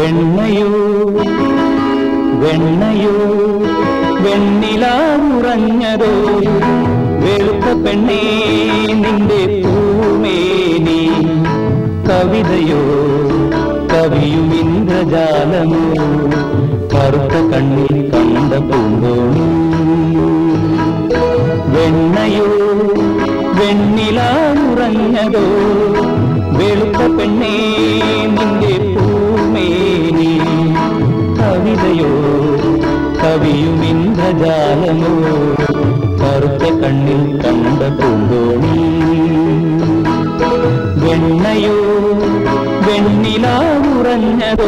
വെണ്ണയോ വെണ്ണയോ വെണ്ണിലാമുറഞ്ഞതോ വെളുത്ത പെണ്ണേ നിന്റെ പൂമേനി കവിതയോ കവിയും ഇന്ദ്രജാലമോ കറുത്ത കണ്ണിൽ കണ്ട പൂന്തോണി വെണ്ണയോ വെണ്ണിലാമുറഞ്ഞതോ വെളുത്ത പെണ്ണേ നിന്റെ പൂമേനി കവിതയോ കവിയും ഇന്ദ്രജാലമോ കറുത്ത കണ്ണിൽ കണ്ട പൂന്തോണി വെണ്ണയോ വെണ്ണിലാമുറഞ്ഞതോ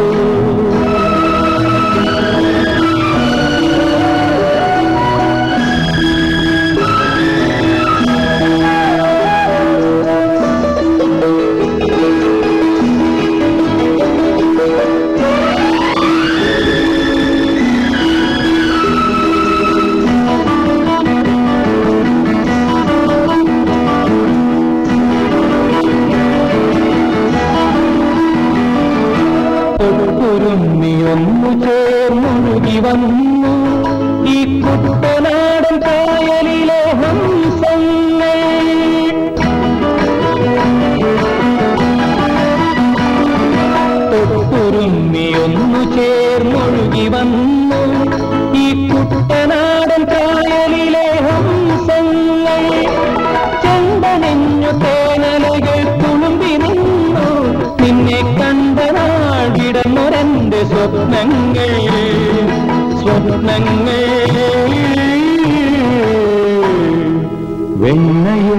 ൊരുമിയൊന്നു ചേർന്നൊഴുകി വന്നു ഈ കുട്ടനാടൻ കായലിലെ ഹംസങ്ങൾ തൊട്ടുരുമ്മിയൊന്നു ചേർന്നൊഴുകി വന്നു ഈ കുട്ടനാടൻ കായലിലെ ഹംസങ്ങൾ ചെണ്ടനെഞ്ഞു തേനലകൾ തുളുമ്പി നിന്നു നിന്നെ കണ്ട നാൾ വിടന്നൊരെന്റെ സ്വപ്നങ്ങൾ സ്വപ്നങ്ങൾ വെണ്ണയോ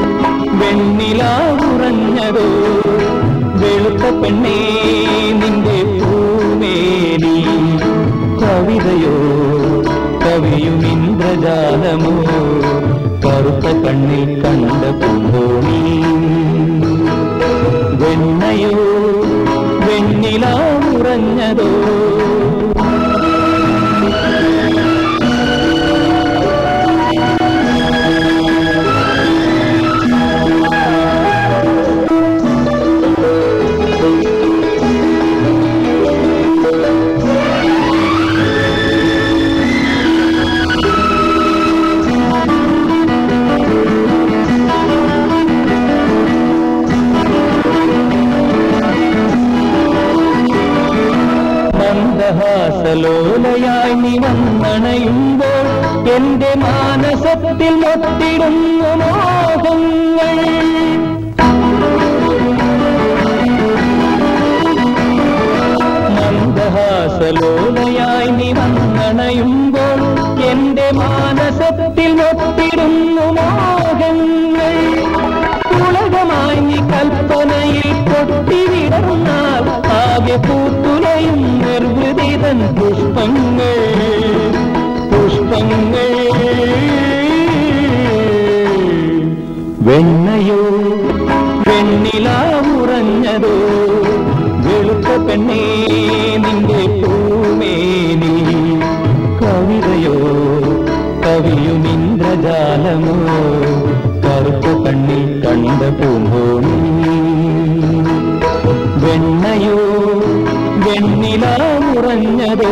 വെണ്ണിലാവുറഞ്ഞതോ വെളുത്ത പെണ്ണേ നിന്റെ പൂമേനി കവിതയോ കവിയും ഇന്ദ്രജാലമോ കറുത്ത കണ്ണിൽ കണ്ട പൂന്തോണി വെണ്ണയോ വെണ്ണിലാവുറഞ്ഞതോ മന്ദഹാസലോലയായി നീ വന്നണയുമ്പോൾ എന്റെ മാനസത്തിൽ മൊത്തിടുന്നു മോഹങ്ങൾ മന്ദഹാസലോലയായി നീ വന്നണയുമ്പോൾ എന്റെ മാനസത്തിൽ മൊത്തിടുന്നു മോഹങ്ങൾ ഉലകമായി നീ കൽപ്പനയിൽ പൊട്ടിവിടർന്നാൽ ആകെ പൂത്തുലയും നിർവൃതിതൻ പുഷ്പങ്ങൾ പുഷ്പങ്ങൾ വെണ്ണയോ വെണ്ണിലാവുറഞ്ഞതോ വെളുത്ത പെണ്ണേ നിന്റെ പൂമേനി കവിതയോ കവിയും ഇന്ദ്രജാലമോ കറുത്ത കണ്ണിൽ കണ്ട പൂമ്പോണി വെണ്ണയോ വെണ്ണിലാമുറഞ്ഞതോ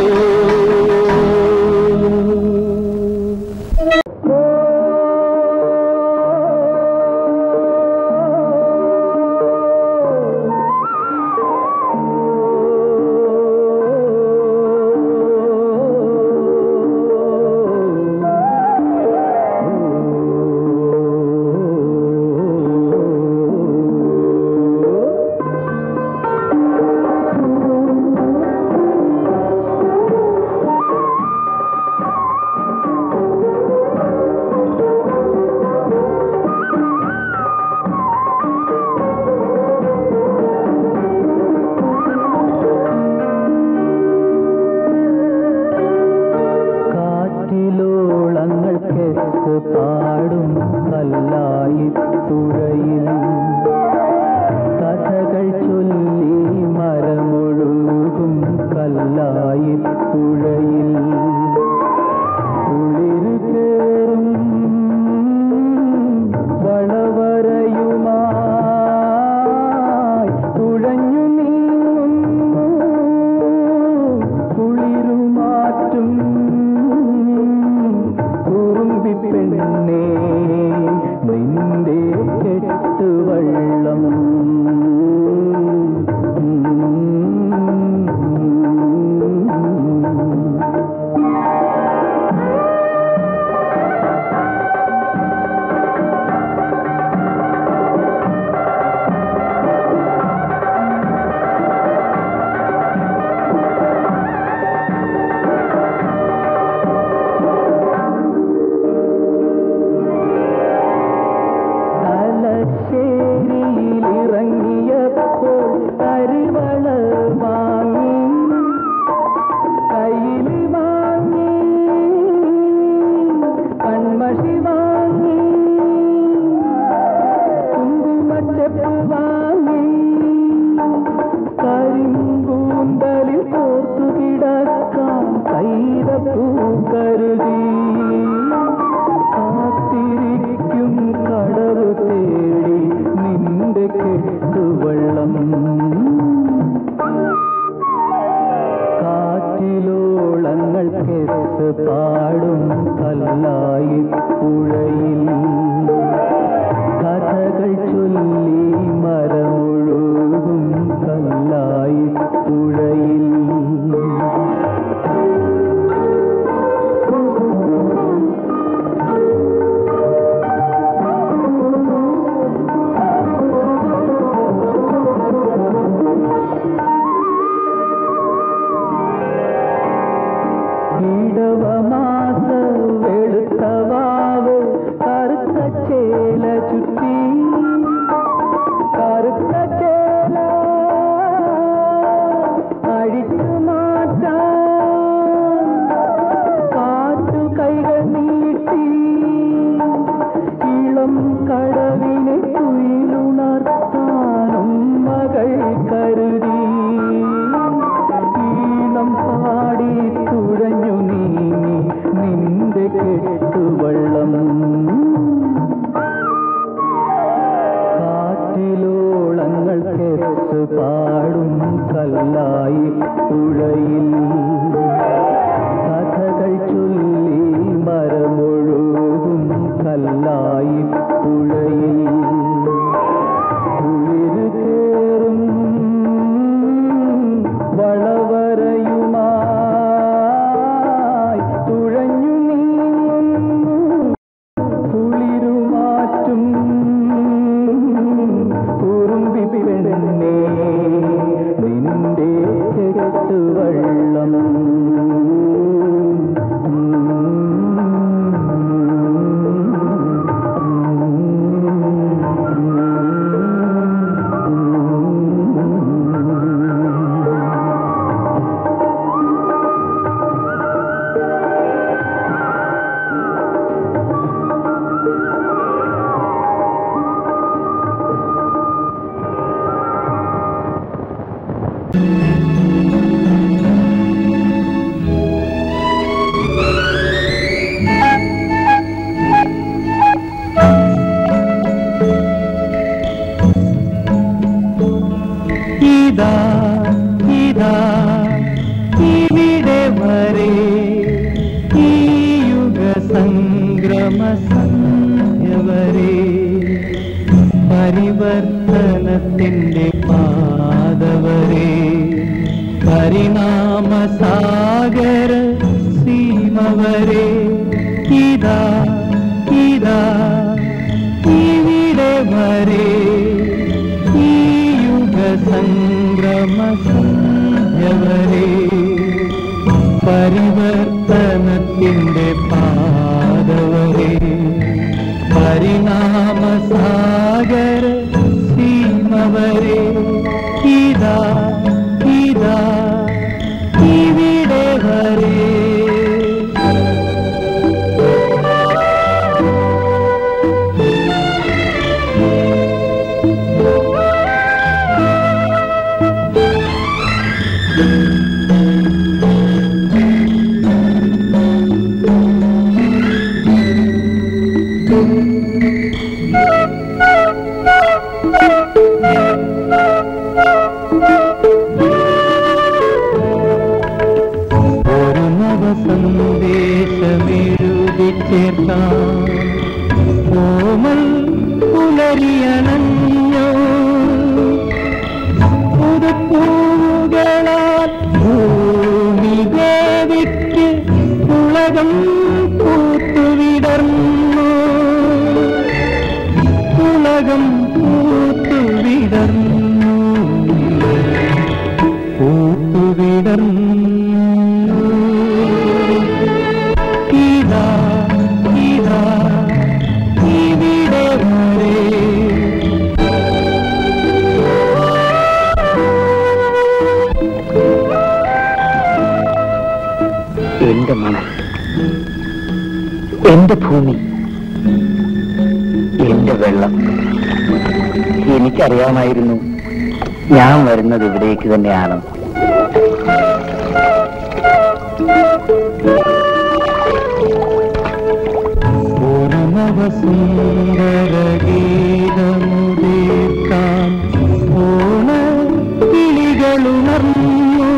വാങ്ങി കരിങ്കൂന്തലിൽ തോർത്തു കിടക്കാൻ കൈതപ്പൂ കരുതി കാത്തിരിക്കും കടവ് തേടി നിന്റെ കെട്ടുവള്ളം കാറ്റിലോളങ്ങൾ കെട്ട് പാടും കല്ലായി പുഴയിൽ കഥകൾ ചൊല്ലി മരമൊഴുകും കല്ലായി പുഴയിൽ ഇടവമാസ വെളുത്തവാവ് കറുത്ത ചേല ചുറ്റി കറുത്ത ചേല അഴിച്ചു മാറ്റാൻ കാറ്റു കൈകൾ നീട്ടി ഇളം കടവിനെ കുയിലുണർത്താനും മകൾ കരുതി ഈണം പാടി തുഴഞ്ഞു നീങ്ങി നിന്റെ കെട്ടുവള്ളം കാറ്റിലോളങ്ങൾ കെട്ട് പാടും കല്ലായി പുഴയിൽ കഥകൾ ചൊല്ലി മരമൊഴുകും കല്ലായി പുഴയിൽ കുളിര് കേറും വളവരയുമായി തുഴഞ്ഞു നീങ്ങുന്നു കുളിരുമാറ്റും കുറുമ്പി പെണ്ണേ നിന്റെ കെട്ടുവള്ളം ഇതാ ഇതാ ഇവിടെ വരെ ഈ യുഗ സംഗ്രമ സന്ധ്യ വരെ പരിവർത്തനത്തിന്റെ പാതവരെ പരിണാമ സാഗര സീമ വരെ ഇതാ ഇതാ ഇവിടെ വരെ ഈ യുഗ സംഗ്രമ സന്ധ്യവരെ പരിവർത്തനത്തിന്റെ പാതവരെ പരിണാമ സാഗര സീമ വരെ ഇതാ ഇതാ ഇവിടെ വരെ ഒരു നവ സന്ദേശമെഴുതി ചേർക്കാം കോമൽ പുലരിയണഞ്ഞോ പുതുപ്പൂകളാൽ ഭൂമി ദേവിക്ക് ഉലകം പൂത്തുവിടർന്നു ഉലകം പൂത്തുവിടർന്നു പൂത്തുവിടർന്നു ഇതാ ഇതാ ഇവിടെ വരെ എന്റെ മണൽ എന്റെ ഭൂമി എന്റെ വെള്ളം എനിക്കറിയാമായിരുന്നു ഞാൻ വരുന്നത് ഇവിടേക്ക് തന്നെയാണ് ഒരു നവസുന്ദര ഗീതമുദീർക്കാൻ ഓണ കിളികളുണർന്നു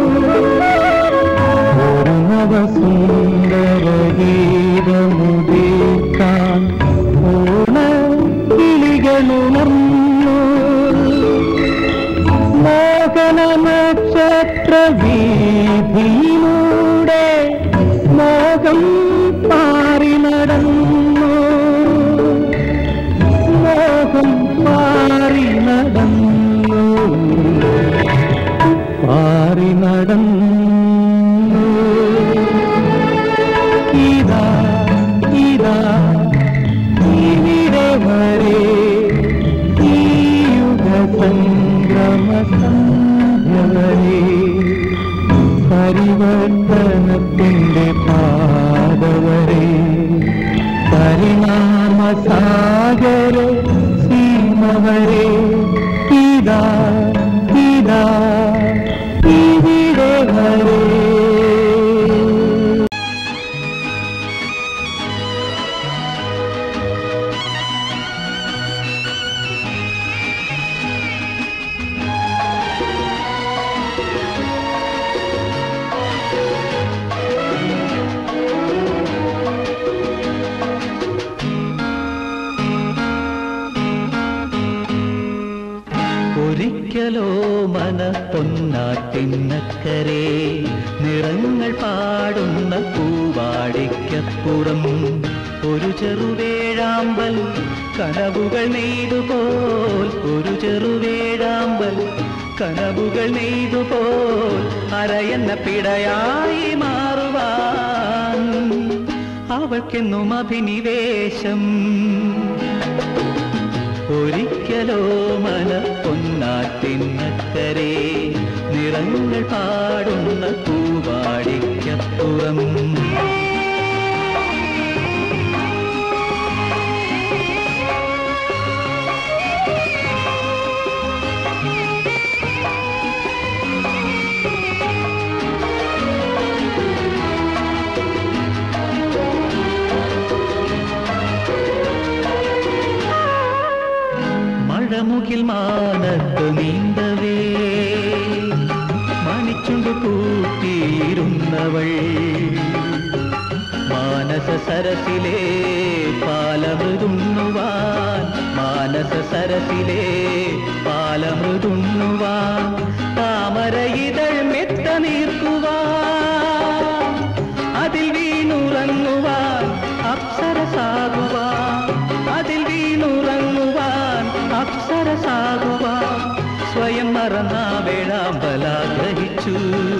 ഒരു നവസുന്ദര ഗീതമുദീർക്കാൻ ഓണ കിളികളുണർന്നു മോഹന നക്ഷത്ര വീതിയിലൂടെ മോഹം പാറി നടന്നു മോഹം പാറി നടന്നു പാറി നടന്നു ഇതാ ഇതാ ഇവിടെ വരെ ഈ യുഗ സംഗ്രമ സന്ധ്യവരെ പരിവർത്തനത്തിന്റെ പാതവരെ പരിണാമ സാഗര സീമവരെ ഇതാ ഇതാ ഇവിടെ വരെ ഒരിക്കലോ മന പൊന്നാട്ടിന്നക്കരെ നിറങ്ങൾ പാടുന്ന പൂവാടിക്കപ്പുറം ഒരു ചെറുവേഴാമ്പൽ കനവുകൾ നെയ്തുപോൽ ഒരു ചെറുവേഴാമ്പൽ കനവുകൾ നെയ്തുപോൽ അരയെന്ന പിടയായി മാറുവാൻ അവൾക്കെന്നും അഭിനിവേശം ഒരിക്കലോ മന പൊന്നാട്ടിന്നക്കരെ നിറങ്ങൾ പാടുന്ന പൂവാടിക്കപ്പുറം മഴമുകിൽ മാനത്ത് നീന്തവേ മണിച്ചുണ്ട് കൂട്ടിയിരുന്നവൾ മാനസ സരസിലെ പാലമൃതുണ്ണുവാൻ മാനസ സരസിലെ പാലമൃതുണ്ണുവാൻ താമര ഇതൾ മെത്ത നീർക്കുവാൻ അതിൽ വീണുറങ്ങുവാൻ അപ്സരസാകുവാൻ അതിൽ വീണുറങ്ങുവാൻ അപ്സരസാകുവാൻ സ്വയം മറന്ന വേഴാമ്പലാഗ്രഹിച്ചു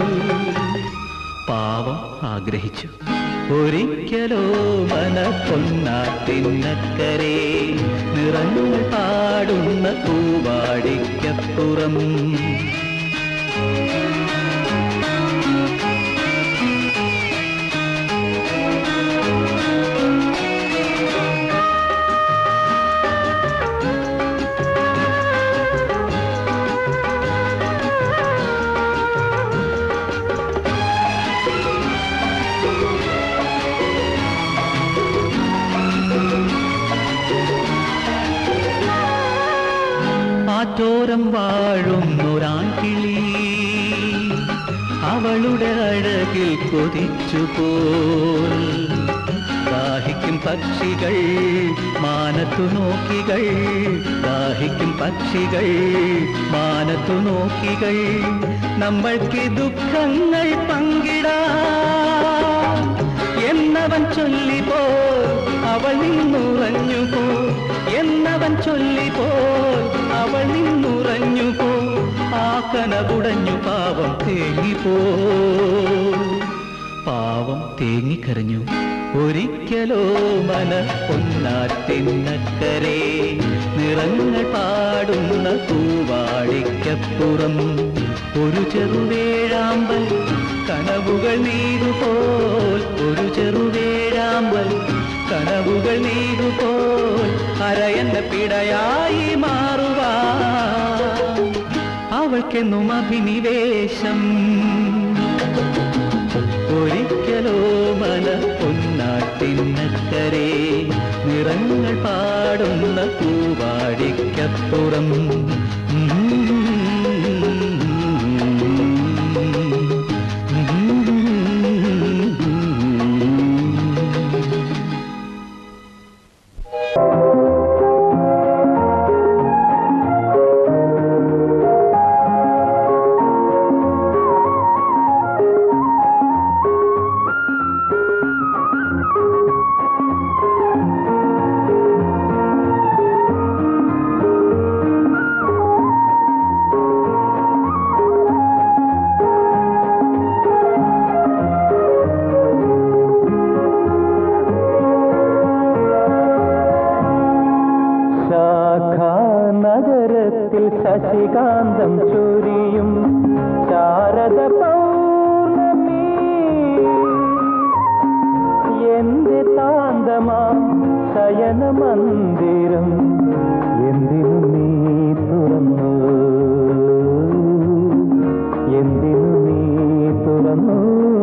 പാവം ആഗ്രഹിച്ചു ഒരിക്കലോ മന പൊന്നാട്ടിന്നക്കരെ നിറങ്ങൾ പാടുന്ന പൂവാടിക്കപ്പുറം ആറ്റോരം വാഴുന്നൊരാൺകിളി അവളുടെ അഴകിൽ കൊതിച്ചു പോൽ ദാഹിക്കും പക്ഷികൾ മാനത്തു നോക്കികൾ ദാഹിക്കും പക്ഷികൾ മാനത്തു നോക്കികൾ നമ്മൾക്ക് ദുഃഖങ്ങൾ പങ്കിടാം എന്നവൻ ചൊല്ലിപ്പോ അവൾ നിന്നുറഞ്ഞു പോ എന്നവൻ ചൊല്ലിപ്പോ അവൾ നിന്നുറഞ്ഞു പോ ആ കനകുടഞ്ഞു പാവം തേങ്ങിപ്പോ പാവം തേങ്ങിക്കരഞ്ഞു ഒരിക്കലോ മന പൊന്നാറ്റിന്നക്കരെ നിറങ്ങൾ പാടുന്ന പൂവാടിക്കപ്പുറം ഒരു ചെറുവേഴാമ്പൽ കനവുകൾ നീതുപോൽ ഒരു ചെറുവേഴാമ്പൽ കനവുകൾ നീതുപോൽ അരയന്ന പിടയായി മാറുവാ അവൾക്കെന്നും അഭിനിവേശം ഒരിക്കലോ മല പൊന്നാട്ടിനക്കരെ നിറങ്ങൾ പാടുന്ന പൂവാടിക്കപ്പുറം ശാഖാനഗരത്തിൽ ശശികാന്തം ചൊരിയും ശാരദ പൗർണമി എന്റെ താന്തമാം ശയന മന്ദിരം എന്തിനു നീ തുറന്നു എന്തിനു നീ തുറന്നു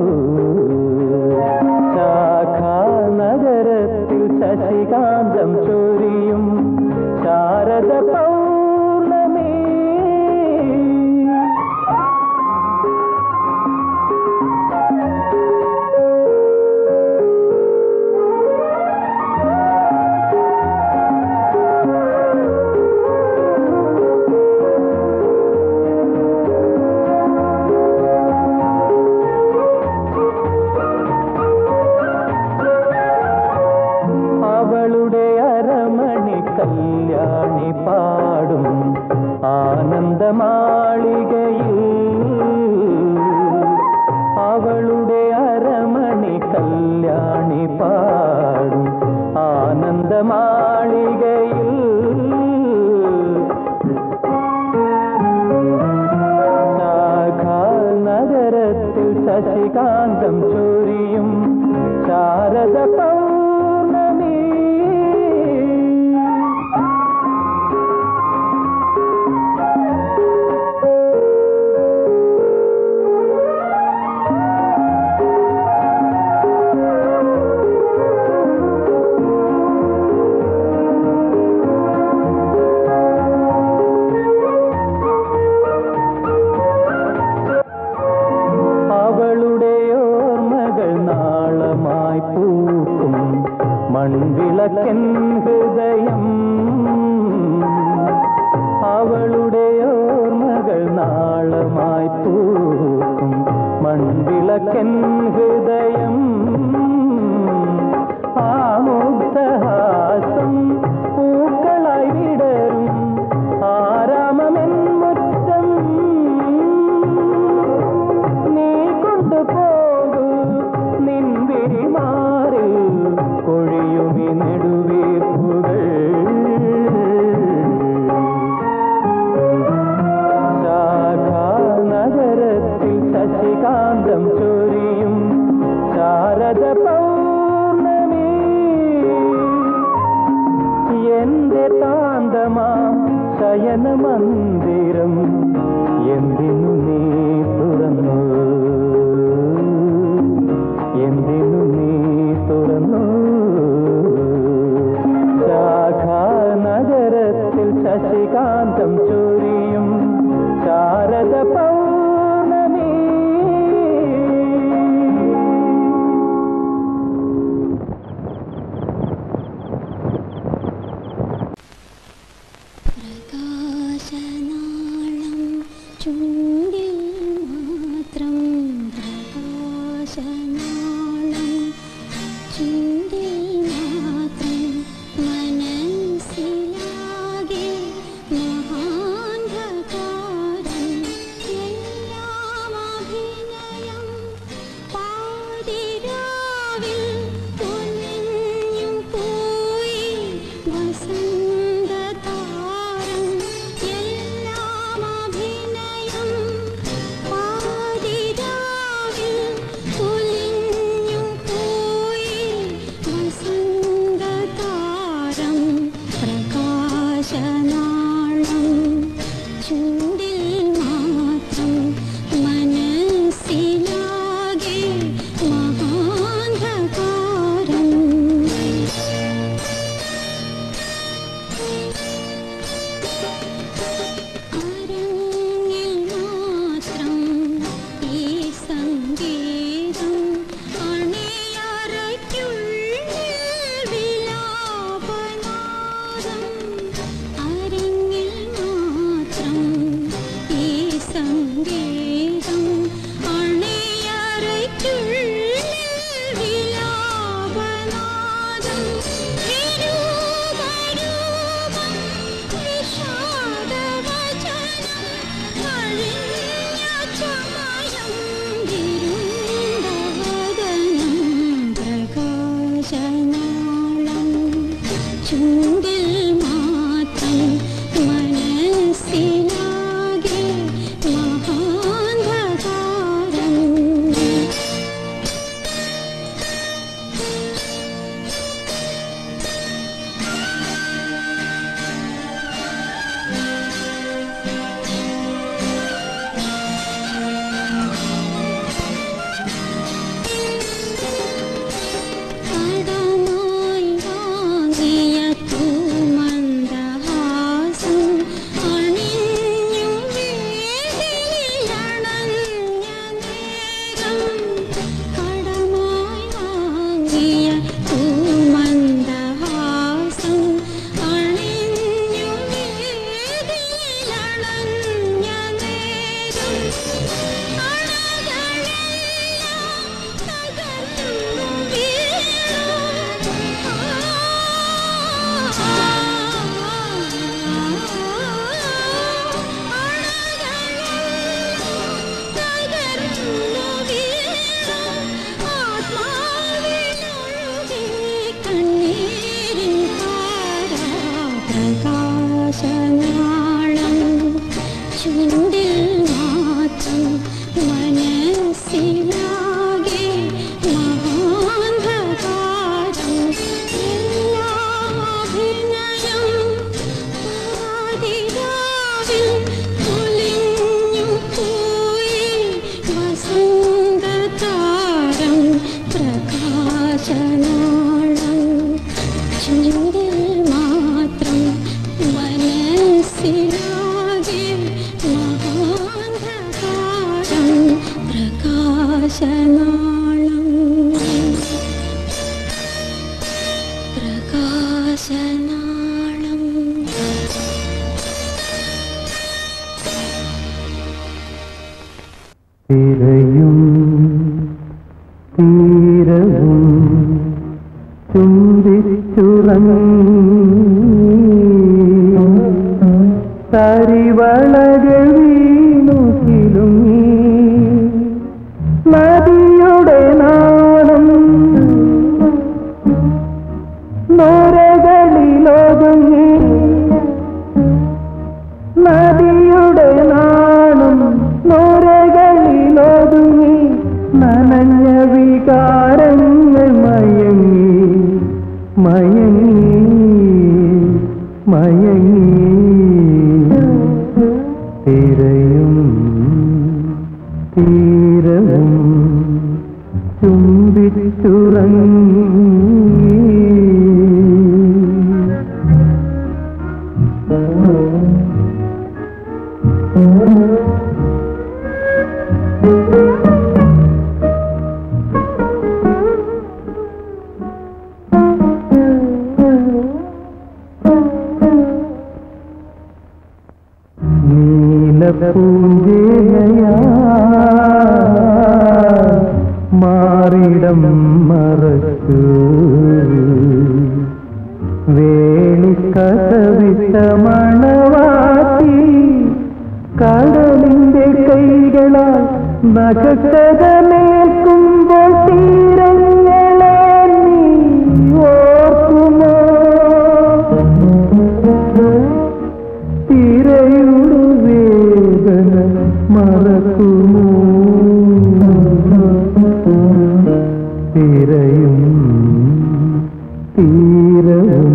ശാഖാനഗരത്തിൽ ശശികാന്തം ചൊരിയും ശാരദ പൗർണമി അവളുടെ അരമണി കല്യാണി പാടും ആനന്ദമാളികയിൽ അവളുടെ അരമണി കല്യാണി പാടും ആനന്ദമാളികയിൽ നഗരത്തിൽ ശശികാന്തം ചൊരിയും ശാരദ പൗർണമി അവളുടെ ഓർമ്മകൾ നാളമായി പൂക്കും മൺവിളക്കൻ ഹൃദയം അവളുടെ ഓർമ്മകൾ നാളമായി പൂക്കും മൺവിളക്കൻ ഹൃദയം ആമുഗ്ധഹാസം പൂക്കളായി വിടരും ആരാമമെൻ മുറ്റം നീ കൊണ്ടുപോകൂ നിൻവിരി മാറി കൊഴിയുമി നെടുവീർപ്പുകൾ നഗരത്തിൽ ശശികാന്തം ചൊരിയും ശാരദ പൗർണമി എന്റെ താന്തമാം ശയന മന്ദിരം എന്തിനു നീ തുറന്നു എന്തിനു നീ തുറന്നു ശാഖാനഗരത്തിൽ ശശികാന്തം ചൊരിയും ശാരദ പൗർണമി പ്രകാശനാളം ചുണ്ടിൽ മാത്രം പ്രകാശനാളം ചുണ്ടിൽ മാത്രം മനസ്സിലാകെ മഹാന്ധകാരം എല്ലാം അഭിനയം പാതിരാവിൽ പൊലിഞ്ഞു പോയി വസന്തതാരം എല്ലാം അഭിനയം ചുണ്ടിൽ മാത്രം മനസ്സിലാകെ മഹാന്ധകാരം എല്ലാം അഭിനയം പാതിരാവിൽ പൊലിഞ്ഞു പോയി വസന്തതാരം പ്രകാശനാളം ചുണ്ടിൽ മാത്രം മനസ്സിലാകെ മഹാന്ധകാരം പ്രകാശനാളം പ്രകാശനാളം തിരയും തീരവും ചുംബിച്ചുറങ്ങി തരിവളകൾ വീണുകിലുങ്ങി നദിയുടെ നാളം നോരകളിലൊതുങ്ങി നദിയുടെ നാണം നോരകളിലൊതുങ്ങി നനഞ്ഞ വികാരങ്ങൾ മയങ്ങി മയങ്ങി മയങ്ങി തിരയും തീരവും ചുംബിച്ചുറങ്ങി നീലപ്പൂഞ്ചേലയാ മാറിടം മറച്ചു വേണിക്കഥവിട്ട മണവാട്ടി കടലിന്റെ കൈകളാൽ നഖക്കഥമേൽക്കുമ്പോൾ തീരങ്ങളെ നീ ഓർക്കുമോ തിരയുടെ വേദന മറക്കുമോ തിരയും തീരവും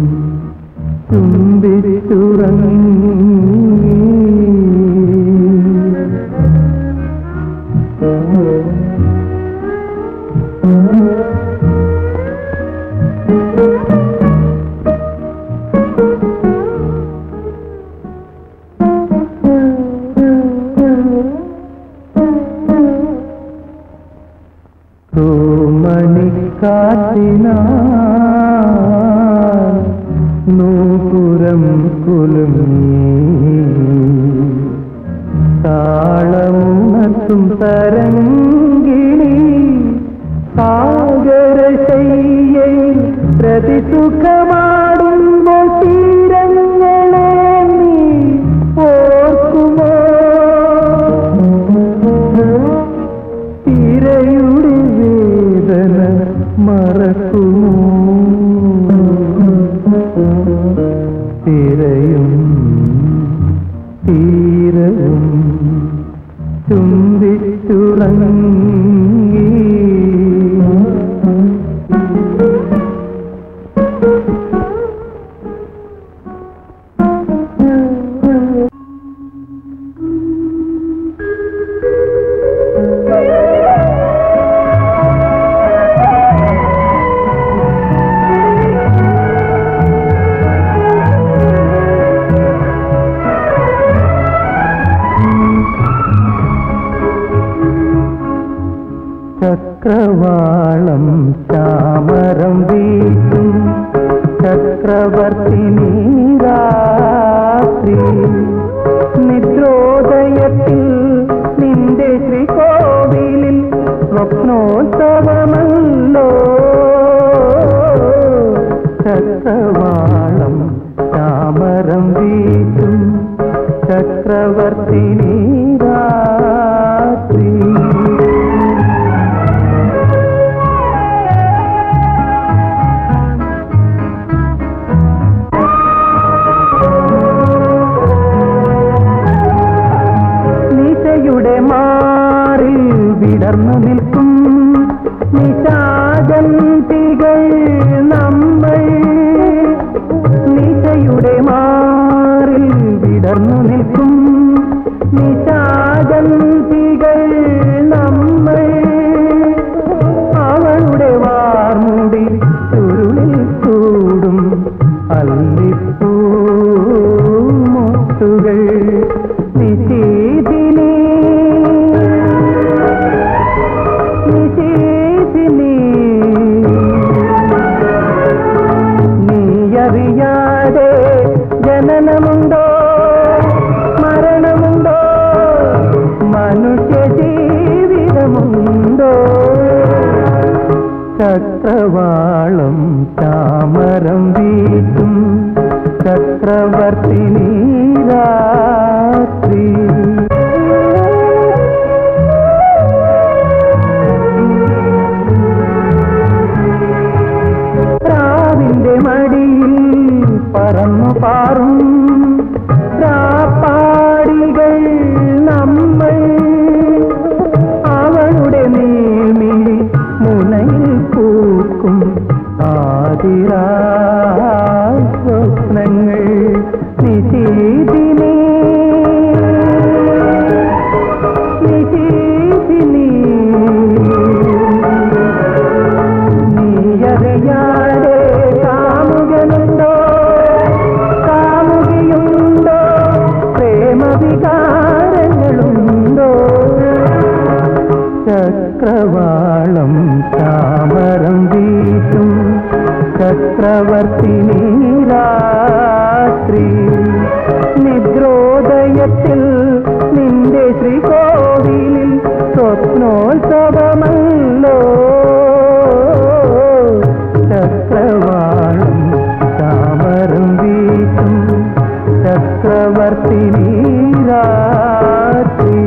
മണിക്കാറ്റിനാൽ നൂപുരം കുലുങ്ങി താളമുണർത്തും തരങ്കിണി സാഗരശയ്യയിൽ പ്രതിസുഖമാടുമ്പോൾ തീരങ്ങളെ നീ ഓർക്കുമോ തിരയുടെ വേദന മറക്കുമോ തിരയും തീരവും ചക്രവാളം ചാമരം വീട്ടും ചക്രവർത്തിനി രാത്രി നിദ്രോദയത്തിൽ നിന്റെ ശ്രീകോവിലിൽ സ്വപ്നോത്സവമല്ലോ ചക്രവാളം ചാമരം വീട്ടും ചക്രവർത്തിനി രാത്രി വിടർന്നു നിൽക്കും നിശാജന്തികൾ നമ്മൾ നിശയുടെ മാറിൽ വിടർന്നു നിൽക്കും നിശാജന്തികൾ നമ്മൾ അവളുടെ വാർമുടി ചുരുളിൽ ചൂടും അല്ലിപ്പൂ മുത്തുകൾ നിശീതിനി നിശീതിനി നീയറിയാതെ ജനനമുണ്ടോ മരണമുണ്ടോ മനുഷ്യ ജീവിതമുണ്ടോ ചക്രവാളം ചാമരം വീട്ടും ചക്രവർത്തിനി രാത്രി പ്രാവിന്റെ മടിയിൽ പറന്നു പാറും രാപ്പാടികൾ നമ്മൾ അവളുടെ നീമിഴി മുനയിൽ പൂക്കും ആതിരാ സ്വപ്നങ്ങൾ നിശീതിനി നിശീതിനി നീയറിയാതെ കാമുകനുണ്ടോ കാമുകിയുണ്ടോ പ്രേമവികാരങ്ങളുണ്ടോ ചക്രവാളം താമരം വീട്ടും ചക്രവർത്തിനി രാത്രി നിദ്രോദയത്തിൽ നിന്റെ ശ്രീകോവിലിൽ സ്വപ്നോത്സവമല്ലോ ചക്രവാളം താമരം വീട്ടും ചക്രവർത്തിനി രാത്രി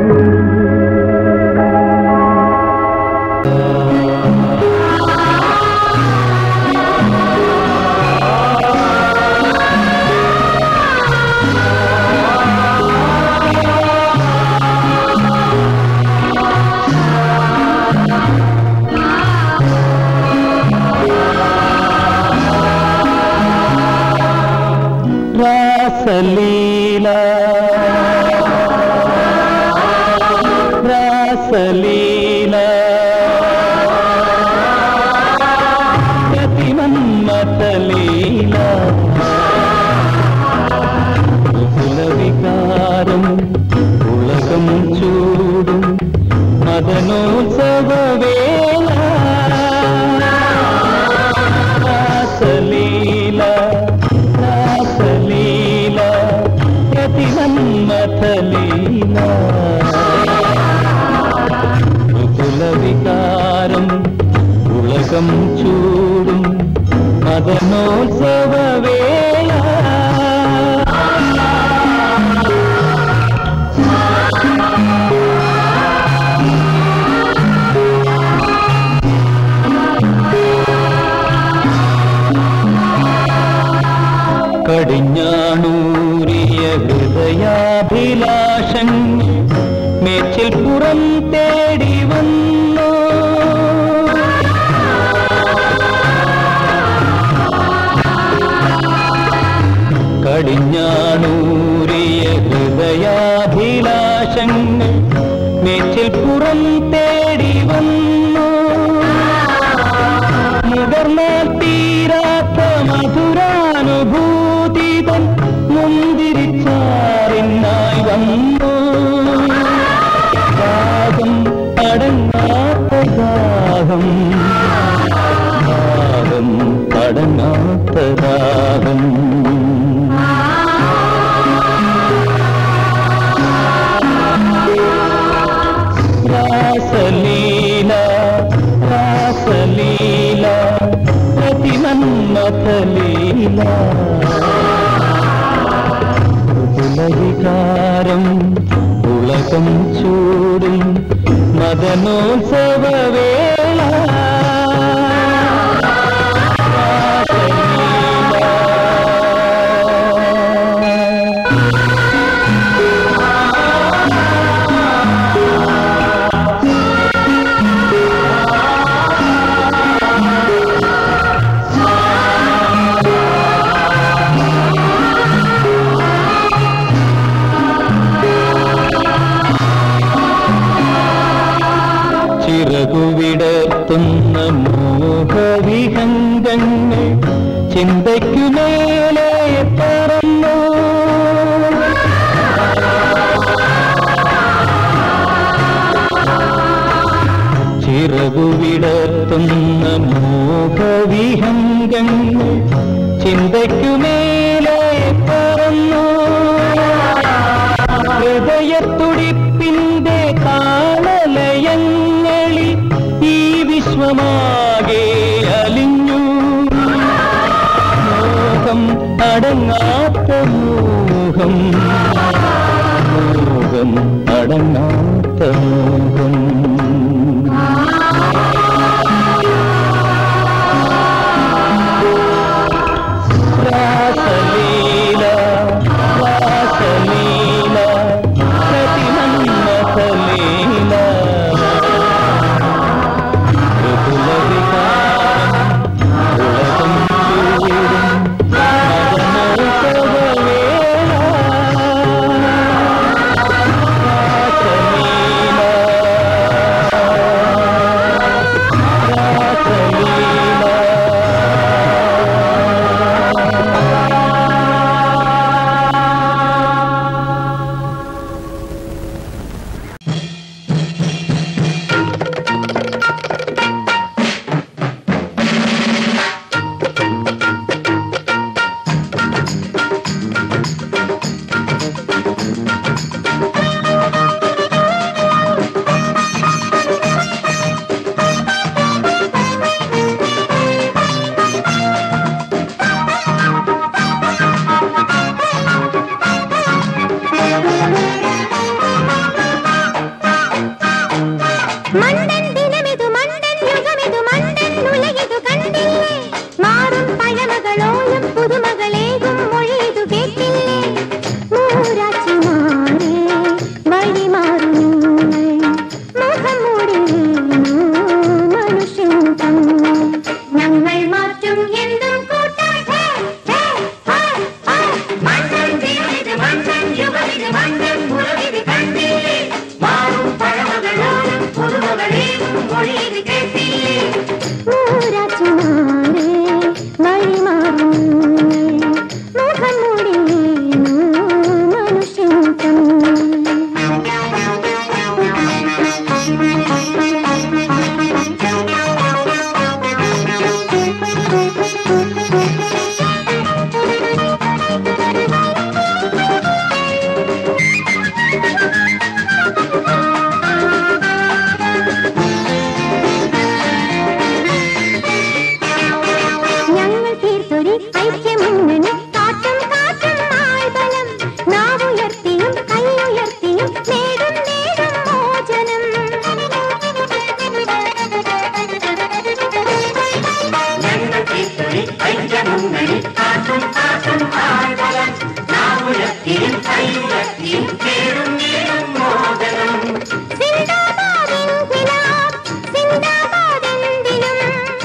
రాసలీల రాసలీల ప్రతిమన్మతలీల కుల వికారం ఉలగం చూడు మదనోత్సవ వేళ రాసలీల రాసలీల ప్రతిమన్మథలీల కుల వికారం ఉలగం చూడు మదనోత్సవ వేళ കടിഞ്ഞാണൂരിയ ഹൃദയാഭിലാഷൻ മേച്ചിൽ പുറം തേടി വന്നു കടിഞ്ഞാണൂരിയ ഹൃദയാഭിലാഷൻ മേച്ചിൽ പുറം തേടി വന്നു മുതിർന്നാൽ തീരാത്ത മധുരാനുഭൂതിതൻ മുന്തിരിച്ചാറിനായി വന്നു ദാഹം അടങ്ങാത്ത ദാഹം ദാഹം അടങ്ങാത്ത ദാഹം రాసలీల రాసలీల ప్రతిమన్మథలీల పులవికారం ఉలకం చూడు మదనోత్సవ వేళ రాసలీల ചിറകുവിടർത്തുന്ന മോഹവിഹംഗങ്ങൾ ചിന്തയ്ക്കുമേലെ പറന്നു ചിറകുവിടർത്തുന്ന മോഹവിഹംഗങ്ങൾ ചിന്തയ്ക്കുമേലെ പറന്നു ഹൃദയത്തുടിപ്പിന്റെ താളലയങ്ങളിൽ ഈ വിശ്വമാകെ അലിഞ്ഞു മോഹം അടങ്ങാത്ത മോഹം മോഹം അടങ്ങാത്ത മോഹം രാസലീല രാസലീല പ്രതിമന്മഥലീല മൃദുല വികാരം ഉലകം ചൂടും മദനോത്സവവേള മണ്ടൻ ദിനമിതു മണ്ടൻ യുഗമിതു മണ്ടൻ ഉലകിതു കണ്ടില്ലേ മാറും പഴമകളോലും പുതുമകളേകും മൊഴിയിതു കേട്ടില്ലേ മൂരാച്ചിമാരെ വഴി മാറും മുഖം മൂടി മനുഷ്യൻ തങ്ങൾ ഞങ്ങൾ മാറ്റും എന്തും കൂട്ടാൻ ഹേ, ഹേ, ഹേ, ഹേ. മണ്ടൻ ദിനമിതു മണ്ടൻ യുഗമിതു മണ്ടൻ ഉലകിതു കണ്ടില്ലേ മാറും പഴമകളോലും പുതുമകളേകും മൊഴിയിതു കേട്ടില്ലേ മൂരാച്ചിമാരെ വഴി മാറും മുഖം മൂടി മനുഷ്യൻ ഞങ്ങൾ തീർത്തൊരു ഐക്യമുന്നണി കാറ്റും കാറ്റും ആൾബലം നാവുയർത്തിയും കൈയുയർത്തിയും നേടും നേടും മോചനം ഞങ്ങൾ തീർത്തൊരു ഐക്യമുന്നണി കാറ്റും കാറ്റും ആൾബലം നാവുയർത്തിയും കൈയുയർത്തിയും നേടും നേടും മോചനം സിന്ദാബാദ് ഇൻക്വിലാബ് സിന്ദാബാദ് എന്തിനും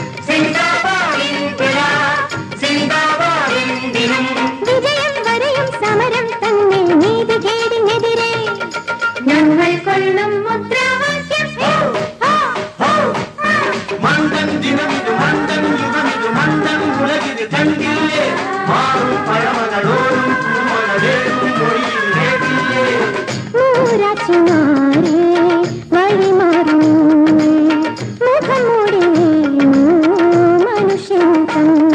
വിജയം വരെയും സമരം തന്നെ നീതികേടിനെതിരെ ഞങ്ങൾ കൊള്ളും മുദ്രാവാക്യം ഹോ, ഹോ, ഹോ, ഹോ. മണ്ടൻ ദിനമിതു മണ്ടൻ യുഗമിതു മണ്ടൻ ഉലകിത് കണ്ടില്ലേ മാറും പഴമകളോടും പൂമകളേറും മൊഴിയിൽ കേട്ടില്ലേ മൂരാച്ചിമാരെ വഴി മാറും മുഖം മൂടി മനുഷ്യൻ തങ്ങൾ